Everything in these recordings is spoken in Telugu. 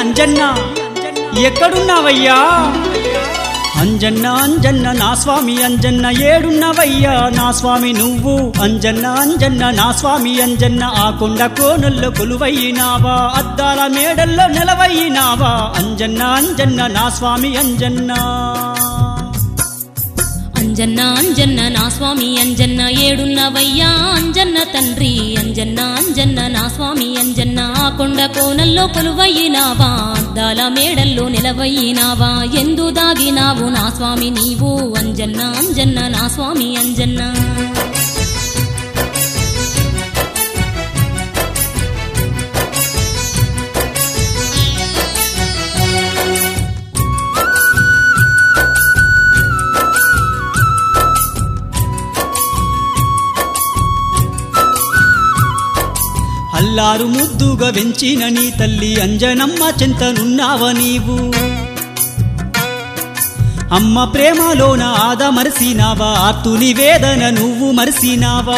అంజన్న ఎక్కడున్నావయ్యా అంజన్న అంజన్న నా స్వామి అంజన్న ఏడున్నవయ్యా నా స్వామి నువ్వు అంజన్న అంజన్న నా స్వామి అంజన్న ఆ కొండ కోనల్లో కొలువయ్యినావా అద్దాల మేడల్లో నిలవయ్యినావా అంజన్న అంజన్న నా స్వామి అంజన్న అంజన్న అంజన్న నా స్వామి అంజన్న ఏడున్నవయ్యా అంజన్న తండ్రి అంజన్న అంజన్న నా స్వామి అంజన్న ఆ కొండ కోనల్లో కొలువయ్యినావా అద్దాల మేడల్లో నిలవయ్యినావా ఎందు దాగినావు నా స్వామి నీవు అంజన్న అంజన్న నా స్వామి అంజన్న అల్లారు ముద్దుగా వెంచిన నీ తల్లి అంజనమ్మ చింతనున్నావ నీవు అమ్మ ప్రేమలోన ఆద మరిసినావా ఆర్తుని వేదన నువ్వు మరిసినావా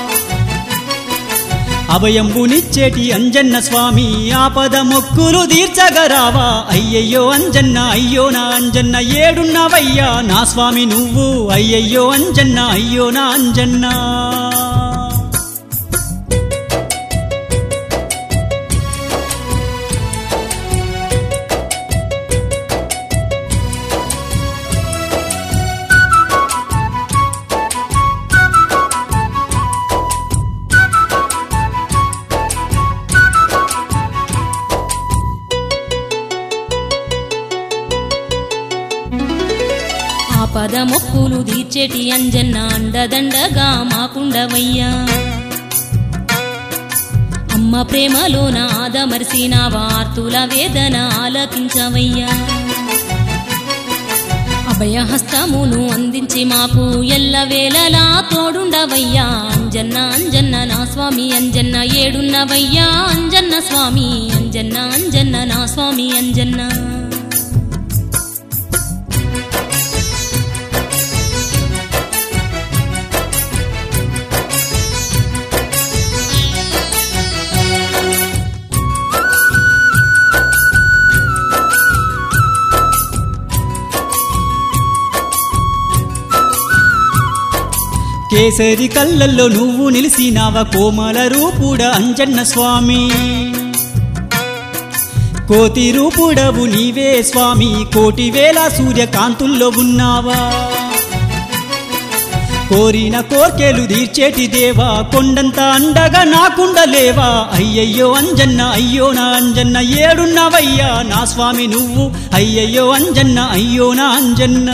అభయంబునిచ్చేటి అంజన్న స్వామి ఆపద మొక్కులు తీర్చగరావా అయ్యయ్యో అంజన్న అయ్యో నా అంజన్న ఏడున్నవయ్యా నా స్వామి నువ్వు అయ్యయ్యో అంజన్న అయ్యో నా అంజన్న ఆపద మొక్కులు తీర్చేటి అంజన్న అండదండగా మాకుండవయ్యా అమ్మ ప్రేమలోన ఆదమర్సిన వార్తుల వేదన ఆలకించవయ్యా అభయహస్తమును అందించి మాకు ఎల్లవేళలా తోడుండవయ్యా అంజన్న అంజన్న నా స్వామి అంజన్న ఏడున్నవయ్యా అంజన్న స్వామి అంజన్న అంజన్న నా స్వామి అంజన్న కేసరి కళ్ళల్లో నువ్వు నిలిసినావ కోమల రూపుడ అంజన్న స్వామి కోతి రూపుడవు నీవే స్వామి కోటి వేల సూర్యకాంతుల్లో ఉన్నావా కోరిన కోర్కెలు తీర్చేటి దేవా కొండంత అండగా నాకుండలేవా అయ్యయ్యో అంజన్న అయ్యో నా అంజన్న ఏడున్నవయ్యా నా స్వామి నువ్వు అయ్యయ్యో అంజన్న అయ్యో నా అంజన్న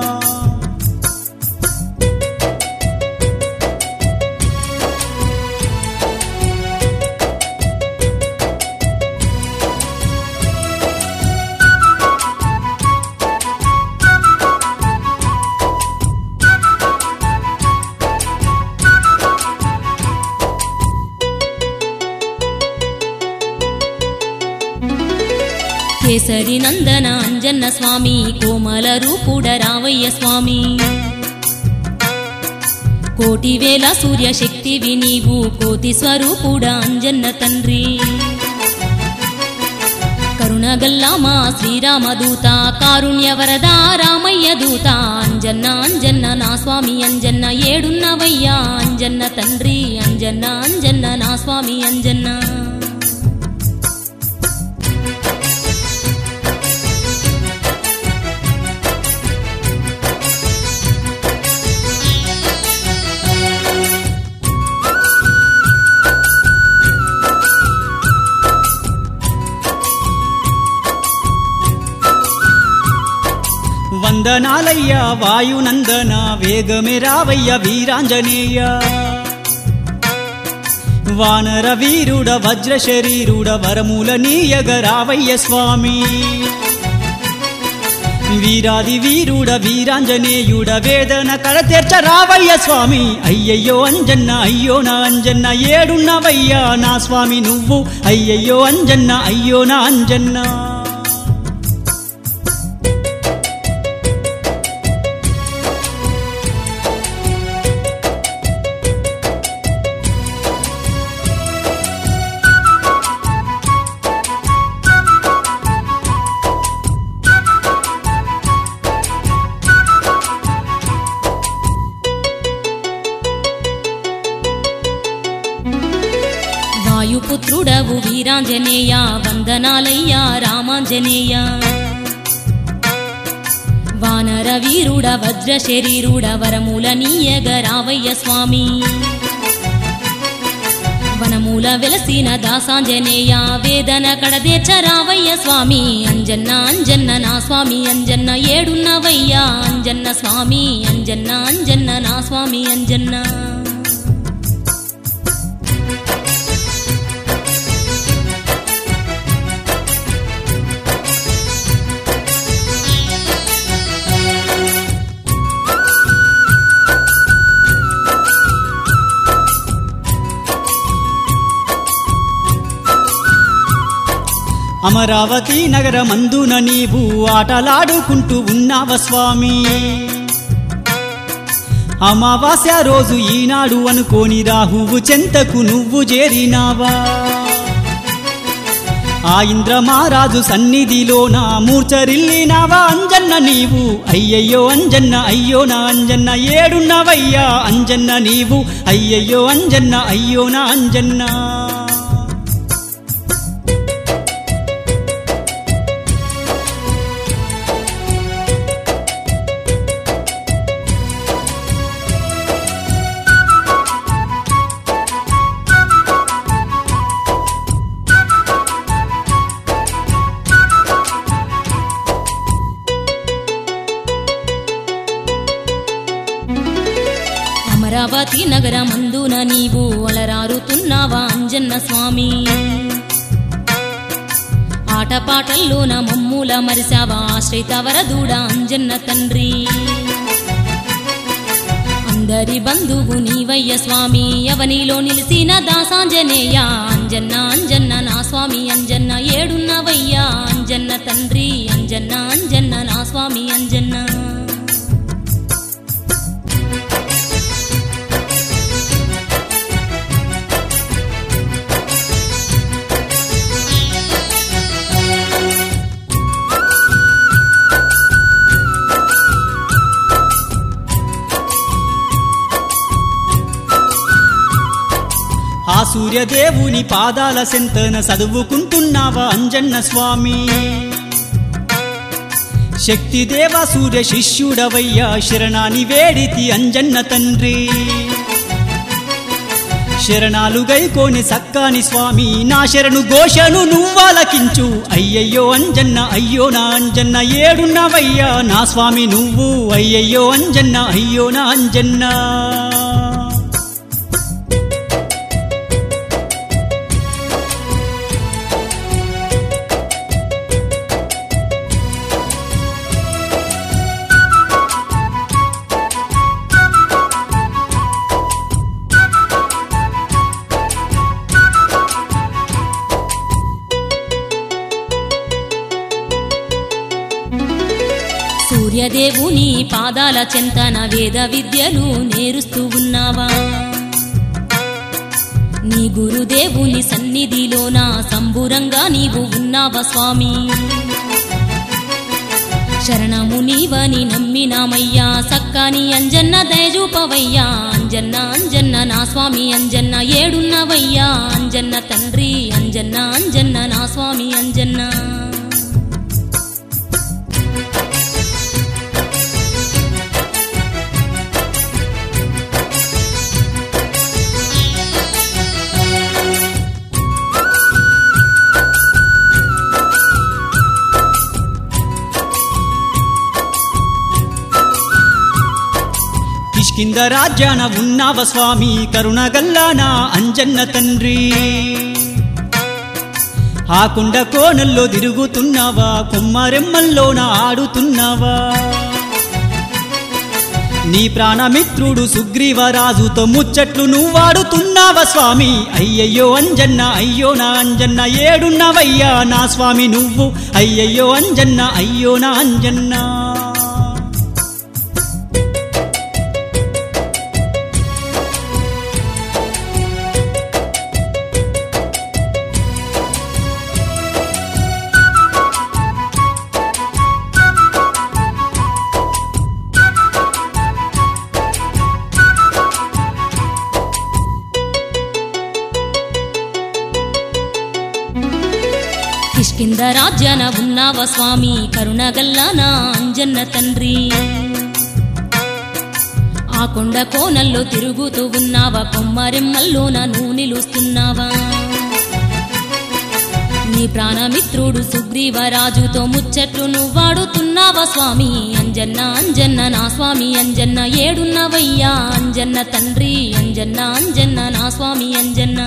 కేసరి నందన అంజన్న స్వామి కోమల రూపుడ రావయ్య స్వామి కోటి వేల సూర్య శక్తివి నీవు కోటి స్వరూపుడ అంజన్న తండ్రి కరుణగల్లా మా శ్రీరామదూత కారుణ్య వరద రామయ్య దూత అంజన్న అంజన్న నా స్వామి అంజన్న ఏడున్నవయ్యా అంజన్న తండ్రి అంజన్న అంజన్న నా స్వామి అంజన్న వందనాలయ్యా వాయునందన వేగమే రావయ్య వీరాంజనేయ వానర వీరుడ వజ్ర శరీరుడ వరముల నీయగ రావయ్య స్వామి వీరాది వీరుడ వీరాంజనేయుడ వేదన కడతెర్చ రావయ్య స్వామి అయ్యయ్యో అంజన్న అయ్యో నా అంజన్న ఏడున్నవయ్యా నా స్వామి నువ్వు అయ్యయ్యో అంజన్న అయ్యో నా అంజన్న వీరాంజనేయ వందనాలయ్యా రామాంజనేయ వానర వీరుడ వజ్ర శరీరుడ వరముల నీయగ రావయ్య స్వామి వనమూల వెలసిన దాసాంజనేయ వేదన కడదేచ రావయ్య స్వామి అంజన్న అంజన్న నా స్వామి అంజన్న ఏడున్నవయ్యా అంజన్న స్వామి అంజన్న అంజన్న నా స్వామి అంజన్న అమరావతి నగరమందున నీవు ఆటలాడుకుంటూ ఉన్నావ స్వామి అమావాస్య రోజు ఈనాడు అనుకోని రాహువు చెంతకు నువ్వు చేరినావా ఆ ఇంద్రమారాజు సన్నిధిలోన మూర్చరిల్లినావా అంజన్న నీవు అయ్యయ్యో అంజన్న అయ్యో నా అంజన్న ఏడున్నవయ్యా అంజన్న నీవు అయ్యయ్యో అంజన్న అయ్యో నా అంజన్న అమరావతి నగరమందున నీవు అలరారుతున్నావా అంజన్న స్వామి ఆటపాటల్లోన మమ్ముల మరిసావా ఆశ్రిత వరదూడ అంజన్న తండ్రి అందరి బంధువు నీవయ్య స్వామి అవనిలో నిలిసిన దాసాంజనేయ అంజన్న అంజన్న నా స్వామి అంజన్న ఏడున్నవయ్యా అంజన్న తండ్రి అంజన్న అంజన్న నా స్వామి అంజన్న ఆ సూర్యదేవుని పాదాల సెంతన చదువుకుంటున్నావా అంజన్న స్వామి శక్తిదేవ సూర్య శిష్యుడవయ్యా శరణాని వేడితి అంజన్న తండ్రి శరణాలు గైకోని సక్కాని స్వామి నా శరణు ఘోషను నువ్వాలకించు అయ్యయ్యో అంజన్న అయ్యో నా అంజన్న ఏడున్నవయ్యా నా స్వామి నువ్వు అయ్యయ్యో అంజన్న అయ్యో నా అంజన్న సూర్యదేవుని పాదాల చెంతన వేద విద్యలు నేరుస్తూ ఉన్నావా నీ గురుదేవుని సన్నిధిలోన సంబురంగా నీవు ఉన్నావా స్వామి శరణము నీవని నమ్మినామయ్యా సక్కాని అంజన్న దయజూపవయ్యా అంజన్న అంజన్న నా స్వామి అంజన్న ఏడున్నవయ్యా అంజన్న తండ్రి అంజన్న అంజన్న నా స్వామి అంజన్న కిష్కింద రాజ్యాన ఉన్నావ స్వామి కరుణగల్లానా అంజన్న తండ్రి ఆ కుండ కోణల్లో తిరుగుతున్నావా కొమ్మరెమ్మల్లోన ఆడుతున్నావా నీ ప్రాణమిత్రుడు సుగ్రీవరాజుతో ముచ్చట్లు నువ్వాడుతున్నావా స్వామి అయ్యయ్యో అంజన్న అయ్యో నా అంజన్న ఏడున్నవయ్యా నా స్వామి నువ్వు అయ్యయ్యో అంజన్న అయ్యో నా అంజన్న కొండరాజ్యాన ఉన్నావ స్వామి కరుణగల్లా నా అంజన్న తండ్రి ఆ కొండ కోనల్లో తిరుగుతూ ఉన్నావా కొమ్మరెమ్మల్లోన నువ్వు నిలుస్తున్నావా నీ ప్రాణమిత్రుడు సుగ్రీవరాజుతో ముచ్చట్లు నువ్వాడుతున్నావా స్వామి అంజన్న అంజన్న నా స్వామి అంజన్న ఏడున్నవయ్యా అంజన్న తండ్రి అంజన్న అంజన్న నా స్వామి అంజన్న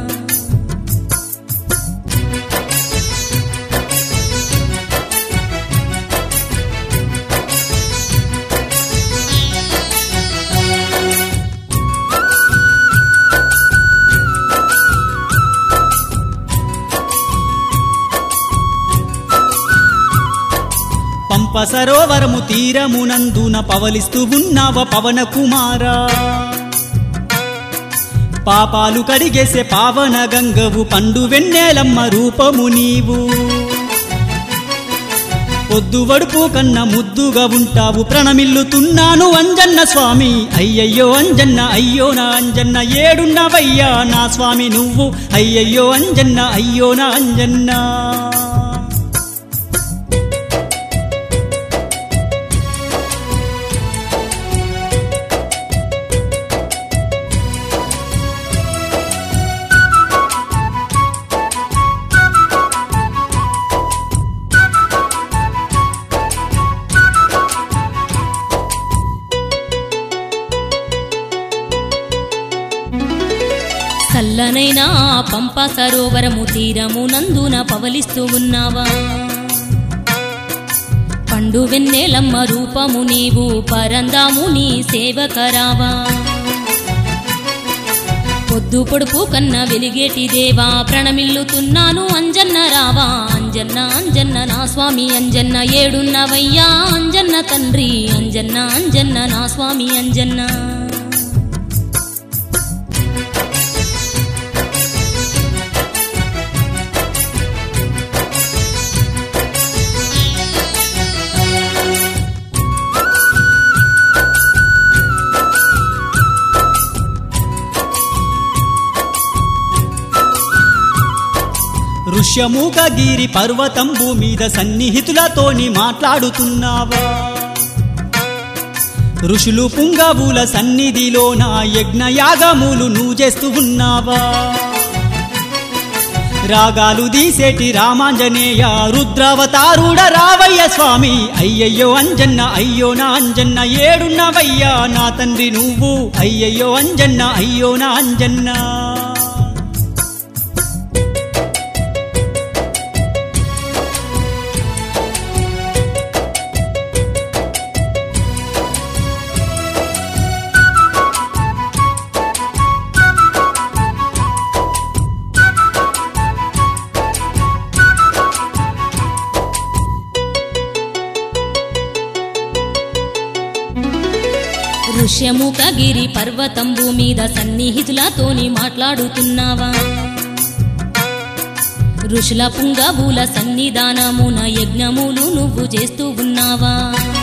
పంప సరోవరము తీరమునందున పవలిస్తూ ఉన్నావ పవన కుమారా పాపాలు కడిగేసే పావన గంగవు పండు వెన్నెలమ్మ రూపము నీవు పొద్దు వడుపు కన్న ముద్దుగా ఉంటావు ప్రణమిల్లుతున్నాను అంజన్న స్వామి అయ్యయ్యో అంజన్న అయ్యో నా అంజన్న ఏడున్నవయ్యా నా స్వామి నువ్వు అయ్యయ్యో అంజన్న అయ్యో నా అంజన్న చల్లనైనా పంప సరోవరము తీరము నందున పవలిస్తూ ఉన్నావా పండు వెన్నెలమ్మ రూపము నీవు పరందాము నీ సేవకరావా పొద్దు పొడుపు కన్న వెలిగేటి దేవా ప్రణమిల్లుతున్నాను అంజన్న రావా అంజన్న అంజన్న నా స్వామి అంజన్న ఏడున్నవయ్యా అంజన్న తండ్రి అంజన్న అంజన్న నా స్వామి అంజన్న ఋష్యమూకగిరి పర్వతంబు మీద సన్నిహితులతోని మాట్లాడుతున్నావా ఋషులు పుంగవుల సన్నిధిలోన యజ్ఞయాగములు నువ్వు చేస్తూ ఉన్నావా రాగాలు దీసేటి రామాంజనేయ రుద్రావతారుడ రావయ్య స్వామి అయ్యయ్యో అంజన్న అయ్యో నా అంజన్న ఏడున్నవయ్యా నా తండ్రి నువ్వు అయ్యయ్యో అంజన్న అయ్యో నా అంజన్న ఋష్యముఖగిరి పర్వతంబు మీద సన్నిహితులతోని మాట్లాడుతున్నావా ఋషుల పుంగవుల సన్నిధానమున యజ్ఞములు నువ్వు చేస్తూ ఉన్నావా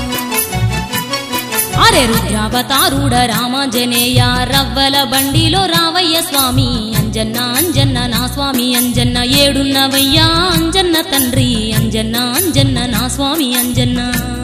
అరే రుద్రావతారుడ రామాంజనేయ రవ్వల బండిలో రావయ్య స్వామి అంజన్న అంజన్న నా స్వామి అంజన్న ఏడున్నవయ్యా అంజన్న తండ్రి అంజన్న అంజన్న నా స్వామి అంజన్న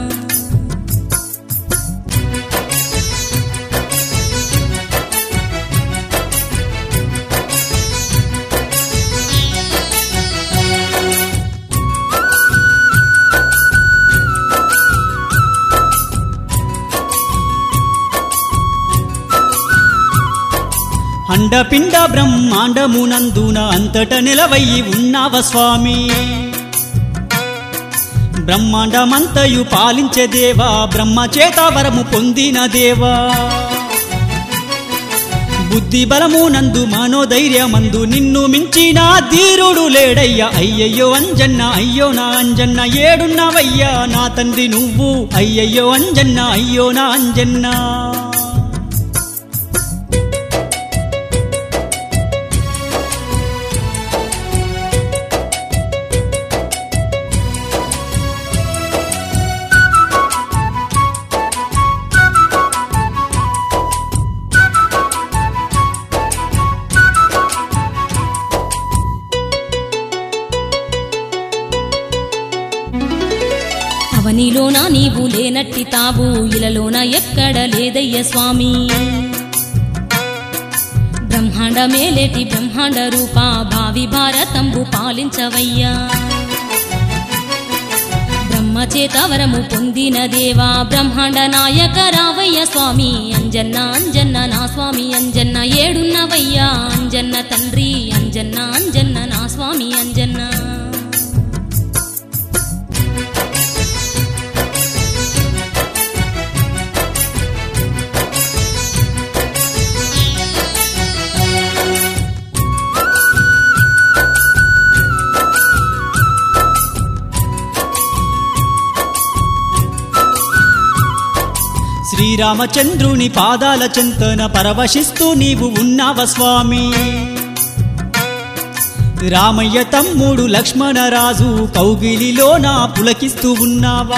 అండపిండ బ్రహ్మాండమునందున అంతట నిలవయ్యి ఉన్నావ స్వామి బ్రహ్మాండమంతయు పాలించే దేవా బ్రహ్మచేత వరము పొందిన దేవా బుద్ధి బలము నందు మనోధైర్యమందు నిన్ను మించిన ధీరుడు లేడయ్య అయ్యయ్యో అంజన్న అయ్యో నా అంజన్న ఏడున్నవయ్యా నా తండ్రి నువ్వు అయ్యయ్యో అంజన్న అయ్యో నా అంజన్న వెలుగుతావు ఇలలోన ఎక్కడ లేదయ్య స్వామి బ్రహ్మాండ మేలేటి బ్రహ్మాండ రూప భావి భారతంబు పాలించవయ్యా బ్రహ్మచేత వరము పొందిన దేవా బ్రహ్మాండ నాయక రావయ్య స్వామి అంజన్న అంజన్న నా స్వామి అంజన్న ఏడున్నవయ్యా అంజన్న తండ్రి అంజన్న అంజన్న నా స్వామి అంజన్న శ్రీరామచంద్రుని పాదాల చెంతన పరవశిస్తూ నీవు ఉన్నావ స్వామి రామయ్య తమ్ముడు లక్ష్మణరాజు కౌగిలిలోన పులకిస్తూ ఉన్నావా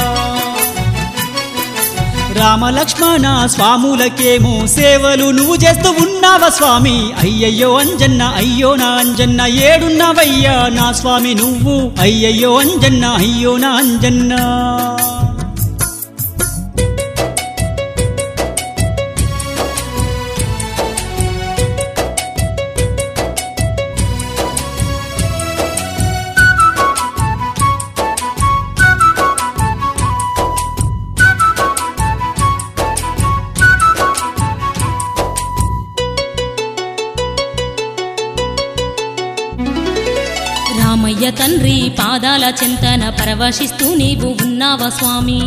రామ లక్ష్మణ స్వాములకేమో సేవలు నువ్వు చేస్తూ ఉన్నావా స్వామి అయ్యయ్యో అంజన్న అయ్యో నా అంజన్న ఏడున్నావయ్యా నా స్వామి నువ్వు అయ్యయ్యో అంజన్న అయ్యో నా అంజన్న రామయ్య తండ్రి పాదాల చెంతన పరవశిస్తూ నీవు ఉన్నావా స్వామి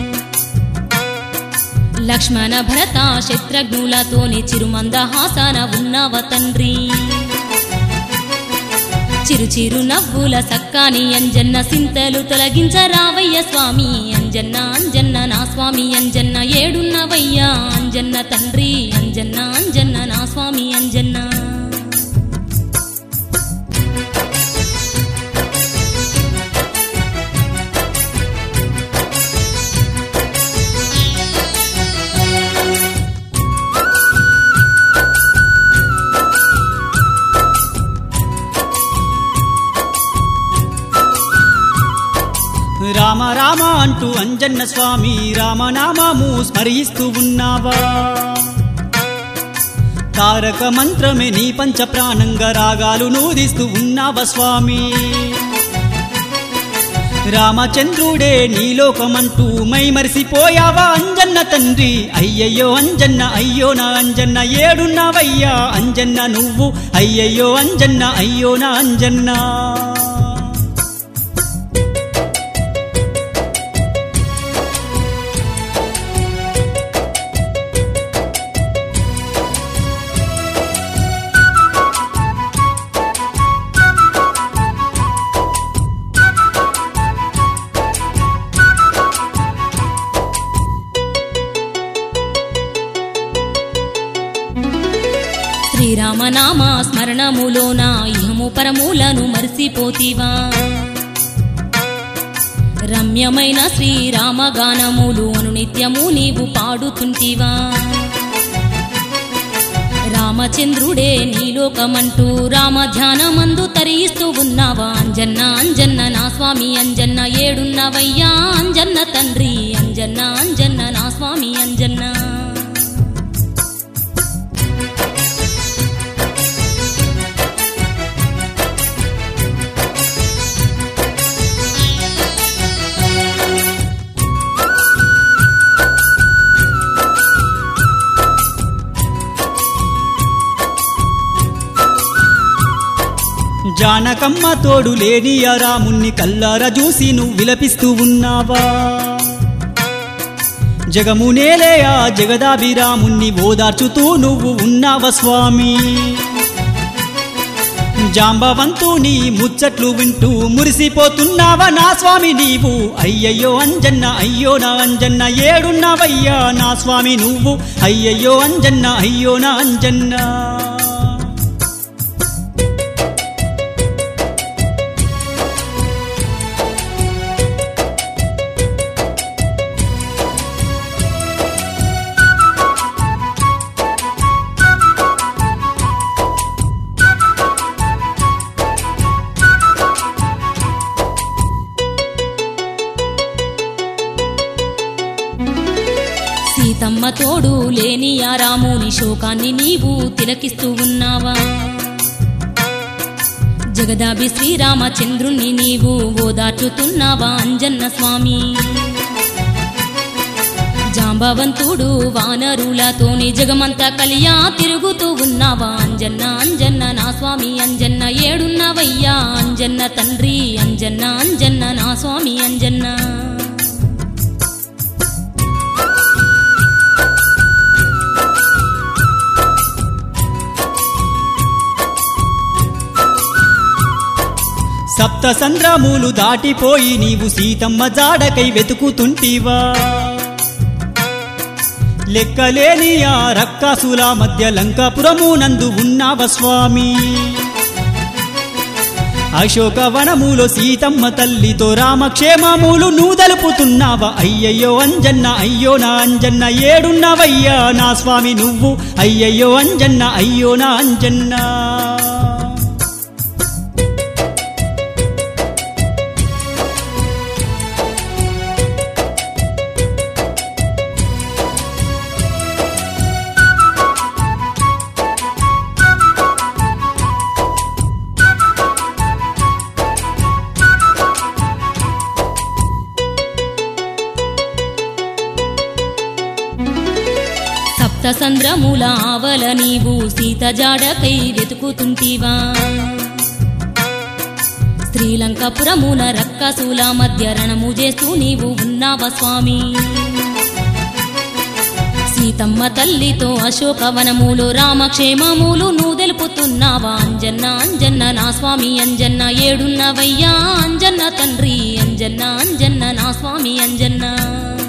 లక్ష్మణ భరత శత్రుఘ్నులతోని చిరుమందహాసన ఉన్నావ తండ్రి చిరు చిరు నవ్వుల సక్కాని అంజన్న సింతలు తొలగించరావయ్య స్వామి అంజన్న అంజన్న నా స్వామి అంజన్న ఏడున్నవయ్యా అంజన్న తండ్రి అంజన్న అంజన్న నా స్వామి అంజన్న రామ రామ అంటూ అంజన్న స్వామి రామనామము స్మరిస్తూ ఉన్నావా తారక మంత్రమే నీ పంచ ప్రాణంగా రాగాలు నూదిస్తూ ఉన్నావా స్వామి రామచంద్రుడే నీలోకమంటూ మై మరిసిపోయావా అంజన్న తండ్రి అయ్యయ్యో అంజన్న అయ్యో నా అంజన్న ఏడున్నావయ్యా అంజన్న నువ్వు అయ్యయ్యో అంజన్న అయ్యో నా అంజన్నా శ్రీరామనామ స్మరణములోన ఇహము పరములను మరిసిపోతివా రమ్యమైన శ్రీరామ గానములు అనునిత్యము నీవు పాడుతుంటివా రామచంద్రుడే నీలోకమంటూ రామ ధ్యానమందు తరిస్తూ ఉన్నావా అంజన్న అంజన్న నా స్వామి అంజన్న ఏడున్నవయ్యా అంజన్న తండ్రి అంజన్న అంజన్న నా స్వామి అంజన్న జానకమ్మ తోడు లేని ఆ రాముణ్ణి కల్లార చూసి నువ్వు విలపిస్తూ ఉన్నావా జగమునేలే ఆ జగదాభిరాముణ్ణి ఓదార్చుతూ నువ్వు ఉన్నావా స్వామి జాంబవంతుని ముచ్చట్లు వింటూ మురిసిపోతున్నావా నా స్వామి నీవు అయ్యయ్యో అంజన్న అయ్యో నా అంజన్న ఏడున్నావయ్యా నా స్వామి నువ్వు అయ్యయ్యో అంజన్న అయ్యో నా అంజన్న సీతమ్మ తోడు లేని ఆ రాముని శోకాన్ని నీవు తిలకిస్తూ ఉన్నావా జగదాభి శ్రీరామచంద్రుణ్ణి నీవు ఓదార్చుతున్నావా అంజన్న స్వామి జాంబవంతుడు వానరులతోని జగమంతా కలియా తిరుగుతూ ఉన్నావా అంజన్న అంజన్న నా స్వామి అంజన్న ఏడున్నవయ్యా అంజన్న తండ్రి అంజన్న అంజన్న నా స్వామి అంజన్న సప్త సంద్రములు దాటిపోయి నీవు సీతమ్మ జాడకై వెతుకుతుంటివా లెక్కలేని ఆ రక్కసుల మధ్య లంకాపురము నందు ఉన్నావ స్వామి అశోకవనములో సీతమ్మ తల్లితో రామక్షేమములు నూదలుపుతున్నావా అయ్యయ్యో అంజన్న అయ్యో నా అంజన్న ఏడున్నవయ్యా నా స్వామి నువ్వు అయ్యయ్యో అంజన్న అయ్యో నా అంజన్న సప్త సంద్రముల ఆవల నీవు సీత జాడకై వెతుకుతుంటివా శ్రీలంకపురమున రక్కసుల మధ్య రణము చేస్తూ నీవు ఉన్నావా స్వామి సీతమ్మ తల్లితో అశోకవనములు రామక్షేమములు నువ్వు తెలుపుతున్నావా అంజన్న అంజన్న నా స్వామి అంజన్న ఏడున్నవయ్యా అంజన్న తండ్రి అంజన్న అంజన్న నా స్వామి అంజన్న